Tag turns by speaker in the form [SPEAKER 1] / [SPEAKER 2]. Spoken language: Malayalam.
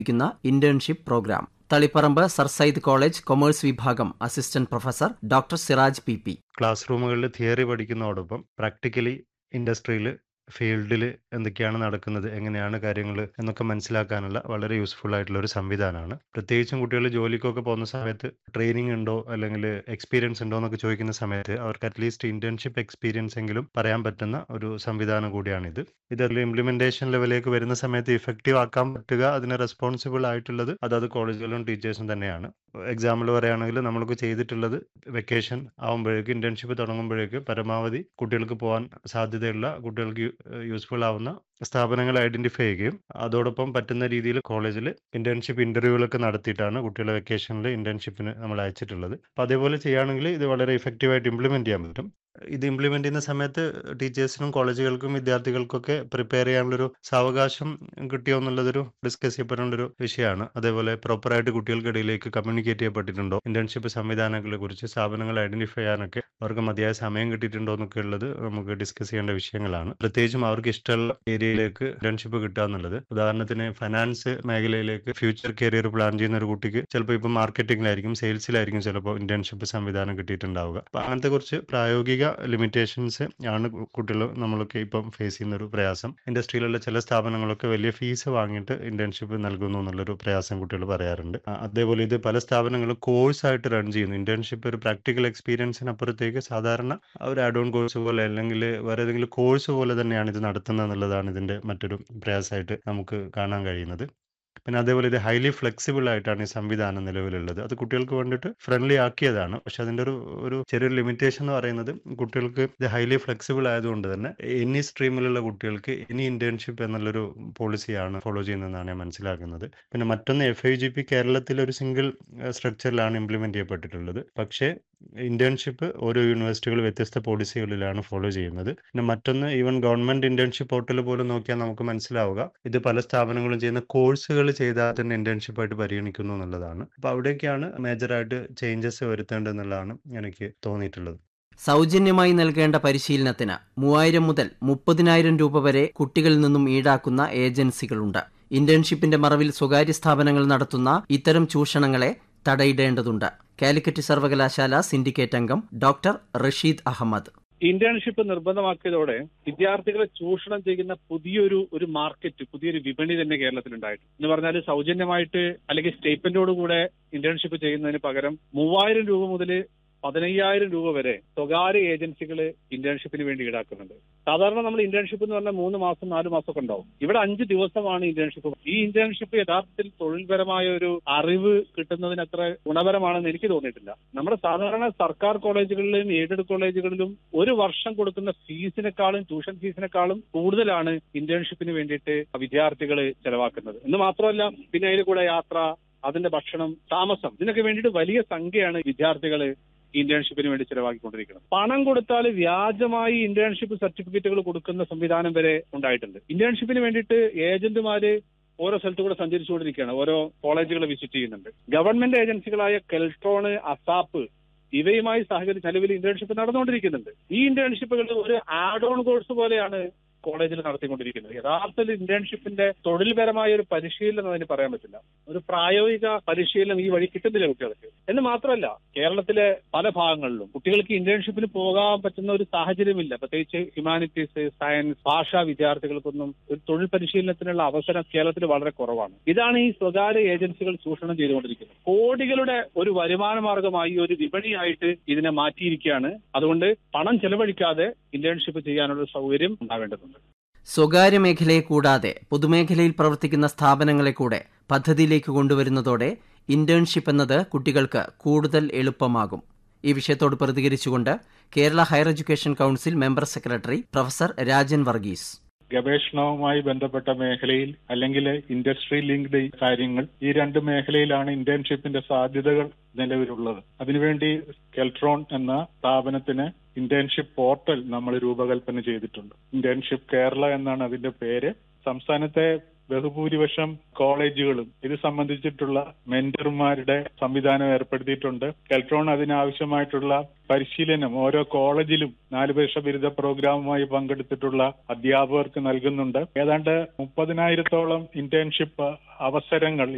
[SPEAKER 1] ക്കുന്ന internship program Taliparamba sir Syed college commerce വിഭാഗം assistant professor doctor Siraj P P
[SPEAKER 2] class റൂമുകളിൽ തിയറി പഠിക്കുന്നതോടൊപ്പം പ്രാക്ടിക്കലി ഇൻഡസ്ട്രിയിൽ ഫീൽഡിൽ എന്തൊക്കെയാണ് നടക്കുന്നത് എങ്ങനെയാണ് കാര്യങ്ങൾ എന്നൊക്കെ മനസ്സിലാക്കാനുള്ള വളരെ യൂസ്ഫുൾ ആയിട്ടുള്ള ഒരു സംവിധാനമാണ് പ്രത്യേകിച്ചും കുട്ടികൾ ജോലിക്കൊക്കെ പോകുന്ന സമയത്ത് ട്രെയിനിങ് ഉണ്ടോ അല്ലെങ്കിൽ എക്സ്പീരിയൻസ് ഉണ്ടോ എന്നൊക്കെ ചോദിക്കുന്ന സമയത്ത് അവർക്ക് അറ്റ്ലീസ്റ്റ് ഇന്റേൺഷിപ്പ് എക്സ്പീരിയൻസ് എങ്കിലും പറയാൻ പറ്റുന്ന ഒരു സംവിധാനം കൂടിയാണിത് ഇതിൽ ഇംപ്ലിമെന്റേഷൻ ലെവലിലേക്ക് വരുന്ന സമയത്ത് ഇഫക്റ്റീവ് ആക്കാൻ പറ്റുക അതിന് റെസ്പോൺസിബിൾ ആയിട്ടുള്ളത് അതാത് കോളേജുകളും ടീച്ചേഴ്സും തന്നെയാണ് എക്സാമ്പിൾ പറയുകയാണെങ്കിൽ നമ്മൾക്ക് ചെയ്തിട്ടുള്ളത് വെക്കേഷൻ ആകുമ്പോഴേക്ക് ഇന്റേൺഷിപ്പ് തുടങ്ങുമ്പോഴേക്ക് പരമാവധി കുട്ടികൾക്ക് പോകാൻ സാധ്യതയുള്ള കുട്ടികൾക്ക് യൂസ്ഫുൾ ആവുന്ന സ്ഥാപനങ്ങൾ ഐഡന്റിഫൈ ചെയ്യുകയും അതോടൊപ്പം പറ്റുന്ന രീതിയിൽ കോളേജിൽ ഇന്റേൺഷിപ്പ് ഇന്റർവ്യൂകളൊക്കെ നടത്തിയിട്ടാണ് കുട്ടികളെ വെക്കേഷനിൽ ഇന്റേൺഷിപ്പിന് നമ്മൾ അയച്ചിട്ടുള്ളത് അപ്പോൾ അതേപോലെ ചെയ്യുകയാണെങ്കിൽ ഇത് വളരെ ഇഫക്റ്റീവായിട്ട് ഇംപ്ലിമെന്റ് ചെയ്യാൻ പറ്റും ഇത് ഇംപ്ലിമെന്റ് ചെയ്യുന്ന സമയത്ത് ടീച്ചേഴ്സിനും കോളേജുകൾക്കും വിദ്യാർത്ഥികൾക്കൊക്കെ പ്രിപ്പയർ ചെയ്യാനുള്ളൊരു സാവകാശം കിട്ടിയോ എന്നുള്ളതൊരു ഡിസ്കസ് ചെയ്യപ്പെടേണ്ട ഒരു വിഷയമാണ് അതേപോലെ പ്രോപ്പറായിട്ട് കുട്ടികൾക്കിടയിലേക്ക് കമ്മ്യൂണിക്കേറ്റ് ചെയ്യപ്പെട്ടിട്ടുണ്ടോ ഇന്റേൺഷിപ്പ് സംവിധാനങ്ങളെ കുറിച്ച് സ്ഥാപനങ്ങൾ ഐഡന്റിഫൈ ചെയ്യാനൊക്കെ അവർക്ക് മതിയായ സമയം കിട്ടിയിട്ടുണ്ടോ എന്നൊക്കെ ഉള്ളത് നമുക്ക് ഡിസ്കസ് ചെയ്യേണ്ട വിഷയങ്ങളാണ് പ്രത്യേകിച്ചും അവർക്ക് ഇഷ്ടമുള്ള ഏരിയയിലേക്ക് ഇന്റേൺഷിപ്പ് കിട്ടുക എന്നുള്ളത് ഉദാഹരണത്തിന് ഫൈനാൻസ് മേഖലയിലേക്ക് ഫ്യൂച്ചർ കരിയർ പ്ലാൻ ചെയ്യുന്ന ഒരു കുട്ടിക്ക് ചിലപ്പോൾ ഇപ്പോൾ മാർക്കറ്റിംഗിലായിരിക്കും സെയിൽസിലായിരിക്കും ചിലപ്പോൾ ഇന്റേൺഷിപ്പ് സംവിധാനം കിട്ടിയിട്ടുണ്ടാവുക അപ്പൊ അങ്ങനത്തെ കുറച്ച് പ്രായോഗിക ലിമിറ്റേഷൻസ് ആണ് കുട്ടികൾ നമ്മളൊക്കെ ഇപ്പം ഫേസ് ചെയ്യുന്ന ഒരു പ്രയാസം ഇൻഡസ്ട്രിയിലുള്ള ചില സ്ഥാപനങ്ങളൊക്കെ വലിയ ഫീസ് വാങ്ങിയിട്ട് ഇന്റേൺഷിപ്പ് നൽകുന്നു എന്നുള്ളൊരു പ്രയാസം കുട്ടികൾ പറയാറുണ്ട് അതേപോലെ ഇത് പല സ്ഥാപനങ്ങളും കോഴ്സ് ആയിട്ട് റൺ ചെയ്യുന്നു ഇന്റേൺഷിപ്പ് ഒരു പ്രാക്ടിക്കൽ എക്സ്പീരിയൻസിനപ്പുറത്തേക്ക് സാധാരണ ഒരു ആഡ് ഓൺ കോഴ്സ് പോലെ അല്ലെങ്കിൽ വേറെ ഏതെങ്കിലും കോഴ്സ് പോലെ തന്നെയാണ് ഇത് നടത്തുന്നത് എന്നുള്ളതാണ് ഇതിന്റെ മറ്റൊരു പ്രയാസമായിട്ട് നമുക്ക് കാണാൻ കഴിയുന്നത് പിന്നെ അതേപോലെ ഇത് ഹൈലി ഫ്ലെക്സിബിൾ ആയിട്ടാണ് ഈ സംവിധാനം നിലവിലുള്ളത് അത് കുട്ടികൾക്ക് വേണ്ടിയിട്ട് ഫ്രണ്ട്ലി ആക്കിയതാണ് പക്ഷെ അതിന്റെ ഒരു ഒരു ചെറിയൊരു ലിമിറ്റേഷൻ എന്ന് പറയുന്നത് കുട്ടികൾക്ക് ഇത് ഹൈലി ഫ്ലെക്സിബിൾ ആയതുകൊണ്ട് തന്നെ എനി സ്ട്രീമിലുള്ള കുട്ടികൾക്ക് എനി ഇന്റേൺഷിപ്പ് എന്നുള്ളൊരു പോളിസിയാണ് ഫോളോ ചെയ്യുന്നതെന്നാണ് ഞാൻ മനസ്സിലാക്കുന്നത് പിന്നെ മറ്റൊന്ന് എഫ് ഐ ജി പി കേരളത്തിൽ ഒരു സിംഗിൾ സ്ട്രക്ചറിലാണ് ഇംപ്ലിമെന്റ് ചെയ്യപ്പെട്ടിട്ടുള്ളത് പക്ഷേ ഇന്റേൺഷിപ്പ് ഓരോ യൂണിവേഴ്സിറ്റികൾ വ്യത്യസ്ത പോളിസികളിലാണ് ഫോളോ ചെയ്യുന്നത് പിന്നെ മറ്റൊന്ന് ഈവൻ ഗവൺമെന്റ് ഇന്റേൺഷിപ്പ് പോർട്ടൽ പോലും നോക്കിയാൽ നമുക്ക് മനസ്സിലാവുക ഇത് പല സ്ഥാപനങ്ങളും ചെയ്യുന്ന കോഴ്സുകൾ ചെയ്താൽ തന്നെ ഇന്റേൺഷിപ്പ് ആയിട്ട് പരിഗണിക്കുന്നു എന്നുള്ളതാണ് അപ്പൊ അവിടേക്കാണ് മേജറായിട്ട് ചേഞ്ചസ് വരുത്തേണ്ടതെന്നുള്ളതാണ് എനിക്ക് തോന്നിയിട്ടുള്ളത്
[SPEAKER 1] സൗജന്യമായി നൽകേണ്ട പരിശീലനത്തിന് മൂവായിരം മുതൽ മുപ്പതിനായിരം രൂപ വരെ കുട്ടികളിൽ നിന്നും ഈടാക്കുന്ന ഏജൻസികളുണ്ട് ഇന്റേൺഷിപ്പിന്റെ മറവിൽ സ്വകാര്യ സ്ഥാപനങ്ങൾ നടത്തുന്ന ഇത്തരം ചൂഷണങ്ങളെ തടയിടേണ്ടതുണ്ട് കാലിക്കറ്റ് സർവകലാശാല സിൻഡിക്കേറ്റ് അംഗം ഡോക്ടർ റഷീദ് അഹമ്മദ്
[SPEAKER 3] ഇന്റേൺഷിപ്പ് നിർബന്ധമാക്കിയതോടെ വിദ്യാർത്ഥികളെ ചൂഷണം ചെയ്യുന്ന പുതിയൊരു ഒരു മാർക്കറ്റ് പുതിയൊരു വിപണി തന്നെ കേരളത്തിൽ ഉണ്ടായിട്ടുണ്ട് എന്ന് പറഞ്ഞാൽ സൗജന്യമായിട്ട് അല്ലെങ്കിൽ സ്റ്റേറ്റ്മെന്റോട് കൂടെ ഇന്റേൺഷിപ്പ് ചെയ്യുന്നതിന് പകരം മൂവായിരം രൂപ മുതൽ പതിനയ്യായിരം രൂപ വരെ സ്വകാര്യ ഏജൻസികൾ ഇന്റേൺഷിപ്പിന് വേണ്ടി ഈടാക്കുന്നുണ്ട് സാധാരണ നമ്മൾ ഇന്റേൺഷിപ്പ് എന്ന് പറഞ്ഞാൽ മൂന്ന് മാസം നാല് മാസമൊക്കെ ഉണ്ടാവും ഇവിടെ അഞ്ച് ദിവസമാണ് ഇന്റേൺഷിപ്പ് ഈ ഇന്റേൺഷിപ്പ് യഥാർത്ഥത്തിൽ തൊഴിൽപരമായ ഒരു അറിവ് കിട്ടുന്നതിന് അത്ര ഗുണപരമാണെന്ന് എനിക്ക് തോന്നിയിട്ടില്ല നമ്മുടെ സാധാരണ സർക്കാർ കോളേജുകളിലും എയ്ഡഡ് കോളേജുകളിലും ഒരു വർഷം കൊടുക്കുന്ന ഫീസിനേക്കാളും ട്യൂഷൻ ഫീസിനേക്കാളും കൂടുതലാണ് ഇന്റേൺഷിപ്പിന് വേണ്ടിയിട്ട് വിദ്യാർത്ഥികൾ ചെലവാക്കുന്നത് എന്ന് മാത്രമല്ല പിന്നെ അതിൽ കൂടെ യാത്ര അതിന്റെ ഭക്ഷണം താമസം ഇതിനൊക്കെ വേണ്ടിയിട്ട് വലിയ സംഖ്യയാണ് വിദ്യാർത്ഥികൾ ഇന്റേൺഷിപ്പിന് വേണ്ടി ചെലവാക്കിക്കൊണ്ടിരിക്കുന്നത് പണം കൊടുത്താൽ വ്യാജമായി ഇന്റേൺഷിപ്പ് സർട്ടിഫിക്കറ്റുകൾ കൊടുക്കുന്ന സംവിധാനം വരെ ഉണ്ടായിട്ടുണ്ട് ഇന്റേൺഷിപ്പിന് വേണ്ടിയിട്ട് ഏജന്റുമാര് ഓരോ സ്ഥലത്തു കൂടെ സഞ്ചരിച്ചുകൊണ്ടിരിക്കുകയാണ് ഓരോ കോളേജുകൾ വിസിറ്റ് ചെയ്യുന്നുണ്ട് ഗവൺമെന്റ് ഏജൻസികളായ കെൽട്രോണ് അസാപ്പ് ഇവയുമായി സഹകരിച്ച് നിലവിൽ ഇന്റേൺഷിപ്പ് നടന്നുകൊണ്ടിരിക്കുന്നുണ്ട് ഈ ഇന്റേൺഷിപ്പുകൾ ഒരു ആഡ് ഓൺ കോഴ്സ് പോലെയാണ് കോളേജിൽ നടത്തിക്കൊണ്ടിരിക്കുന്നത് യഥാർത്ഥത്തിൽ ഇന്റേൺഷിപ്പിന്റെ തൊഴിൽപരമായ ഒരു പരിശീലനം അതിന് പറയാൻ പറ്റില്ല ഒരു പ്രായോഗിക പരിശീലനം ഈ വഴി കിട്ടുന്നില്ല കുട്ടികൾക്ക് എന്ന് മാത്രമല്ല കേരളത്തിലെ പല ഭാഗങ്ങളിലും കുട്ടികൾക്ക് ഇന്റേൺഷിപ്പിന് പോകാൻ പറ്റുന്ന ഒരു സാഹചര്യമില്ല പ്രത്യേകിച്ച് ഹ്യൂമാനിറ്റീസ് സയൻസ് ഭാഷാ വിദ്യാർത്ഥികൾക്കൊന്നും ഒരു തൊഴിൽ പരിശീലനത്തിനുള്ള അവസരം കേരളത്തിൽ വളരെ കുറവാണ് ഇതാണ് ഈ സ്വകാര്യ ഏജൻസികൾ ചൂഷണം ചെയ്തുകൊണ്ടിരിക്കുന്നത് കോടികളുടെ ഒരു വരുമാന മാർഗമായി ഒരു വിപണിയായിട്ട് ഇതിനെ മാറ്റിയിരിക്കുകയാണ് അതുകൊണ്ട് പണം ചെലവഴിക്കാതെ ഇന്റേൺഷിപ്പ് ചെയ്യാനുള്ള സൗകര്യം ഉണ്ടാവേണ്ടതുണ്ട്
[SPEAKER 1] സ്വകാര്യ മേഖലയെ കൂടാതെ പൊതുമേഖലയിൽ പ്രവർത്തിക്കുന്ന സ്ഥാപനങ്ങളെ കൂടെ പദ്ധതിയിലേക്ക് കൊണ്ടുവരുന്നതോടെ ഇന്റേൺഷിപ്പ് എന്നത് കുട്ടികൾക്ക് കൂടുതൽ എളുപ്പമാകും ഈ വിഷയത്തോട് പ്രതികരിച്ചുകൊണ്ട് Kerala higher education council member secretary professor Rajan Varghese
[SPEAKER 4] ഗവേഷണവുമായി ബന്ധപ്പെട്ട മേഖലയിൽ അല്ലെങ്കിൽ ഇൻഡസ്ട്രി ലിങ്ക്ഡ് കാര്യങ്ങൾ ഈ രണ്ട് മേഖലയിലാണ് ഇന്റേൺഷിപ്പിന്റെ സാധ്യതകൾ നിലവിലുള്ളത് അതിനുവേണ്ടി കെൽട്രോൺ എന്ന സ്ഥാപനത്തിന് ഇന്റേൺഷിപ്പ് പോർട്ടൽ നമ്മൾ രൂപകൽപ്പന ചെയ്തിട്ടുണ്ട് ഇന്റേൺഷിപ്പ് കേരള എന്നാണ് അതിന്റെ പേര് സംസ്ഥാനത്തെ ബഹുഭൂരിപക്ഷം കോളേജുകളും ഇത് സംബന്ധിച്ചിട്ടുള്ള മെന്റർമാരുടെ സംവിധാനം ഏർപ്പെടുത്തിയിട്ടുണ്ട് കെൽട്രോൺ അതിനാവശ്യമായിട്ടുള്ള പരിശീലനം ഓരോ കോളേജിലും നാല് വർഷ ബിരുദ പ്രോഗ്രാമുമായി പങ്കെടുത്തിട്ടുള്ള അധ്യാപകർക്ക് നൽകുന്നുണ്ട് ഏതാണ്ട് മുപ്പതിനായിരത്തോളം ഇന്റേൺഷിപ്പ് അവസരങ്ങൾ